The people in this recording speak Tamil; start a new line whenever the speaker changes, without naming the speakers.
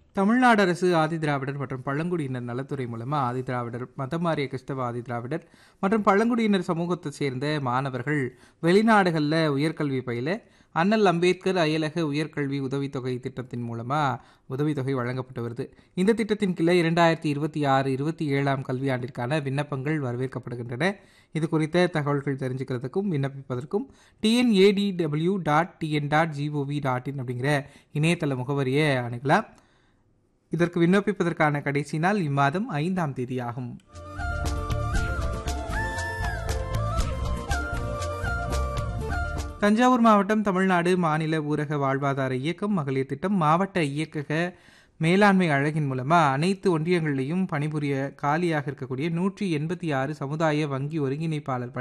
தமிழ்நாடு அரசு ஆதிதிராவிடர் மற்றும் பழங்குடியினர் நலத்துறை மூலமா ஆதிதிராவிடர் மதமாறிய கிறிஸ்தவ ஆதிதிராவிடர் மற்றும் பழங்குடியினர் சமூகத்தைச் சேர்ந்த மாணவர்கள் வெளிநாடுகளில் உயர்கல்வி பயில அண்ணல் அம்பேத்கர் அயலக உயர்கல்வி உதவித்தொகை திட்டத்தின் மூலமா உதவித்தொகை வழங்கப்பட்டு வருது இந்த திட்டத்தின் கீழே இரண்டாயிரத்தி இருபத்தி ஆறு இருபத்தி ஏழாம் கல்வியாண்டிற்கான விண்ணப்பங்கள் வரவேற்கப்படுகின்றன இது குறித்த தகவல்கள் தெரிஞ்சுக்கிறதுக்கும் விண்ணப்பிப்பதற்கும் TNADW dot TN dot GOV dot in அப்படிங்கிற இணையதள முகவரியை அணுகலாம் இதற்கு விண்ணப்பிப்பதற்கான கடைசி நாள் இம்மாதம் ஐந்தாம் தேதி ஆகும் தஞ்சாவூர் மாவட்டம் தமிழ்நாடு மாநில ஊரக வாழ்வாதார இயக்கம் மகளிர் திட்டம் மாவட்ட இயக்கக மேலாண்மை அழகின் மூலமா அனைத்து ஒன்றியங்களிலையும் பணிபுரிய காலியாக இருக்கக்கூடிய நூற்றி எண்பத்தி ஆறு சமுதாய வங்கி ஒருங்கிணைப்பாளர்